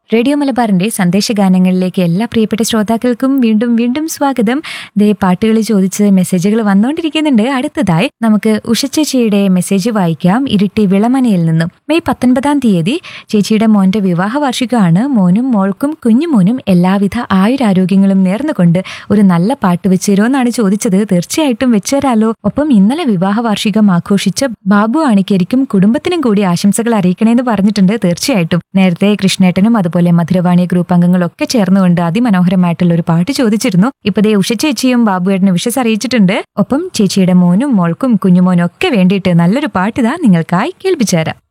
radio മലബാറിന്റെ സന്ദേശഗാനങ്ങളിലേക്ക് എല്ലാ പ്രിയപ്പെട്ട ശ്രോതാക്കൾക്കും വീണ്ടും വീണ്ടും സ്വാഗതം ദേ പാട്ടുകൾ ചോദിച്ച് മെസ്സേജുകൾ വന്നുകൊണ്ടിരിക്കുന്നുണ്ട് അടുത്തതായി നമുക്ക് ഉഷച്ചേച്ചിയുടെ മെസ്സേജ് വായിക്കാം ഇരുട്ടി വിളമനയിൽ നിന്നും മെയ് പത്തൊൻപതാം തീയതി ചേച്ചിയുടെ മോന്റെ വിവാഹ വാർഷികമാണ് മോനും മോൾക്കും കുഞ്ഞുമോനും എല്ലാവിധ ആയുരാരോഗ്യങ്ങളും നേർന്നുകൊണ്ട് ഒരു നല്ല പാട്ട് വെച്ചുതരുമോ എന്നാണ് ചോദിച്ചത് തീർച്ചയായിട്ടും വെച്ചുതരാലോ ഒപ്പം ഇന്നലെ വിവാഹ വാർഷികം ആഘോഷിച്ച ബാബു ആണിക്കരിക്കും കുടുംബത്തിനും കൂടി ആശംസകൾ അറിയിക്കണേന്ന് പറഞ്ഞിട്ടുണ്ട് തീർച്ചയായിട്ടും നേരത്തെ കൃഷ്ണേട്ടനും അതുപോലെ മധുരവാണി ഗ്രൂപ്പ് അംഗങ്ങളൊക്കെ ചേർന്നുകൊണ്ട് അതിമനോഹരമായിട്ടുള്ള ഒരു പാട്ട് ചോദിച്ചിരുന്നു ഇപ്പൊ ദേ ഉഷ ചേച്ചിയും ബാബുവേട്ടന് വിഷസ് അറിയിച്ചിട്ടുണ്ട് ഒപ്പം ചേച്ചിയുടെ മോനും മോൾക്കും കുഞ്ഞുമോനും ഒക്കെ വേണ്ടിയിട്ട് നല്ലൊരു പാട്ട് ഇതാ നിങ്ങൾക്കായി കേൾപ്പിച്ചു തരാം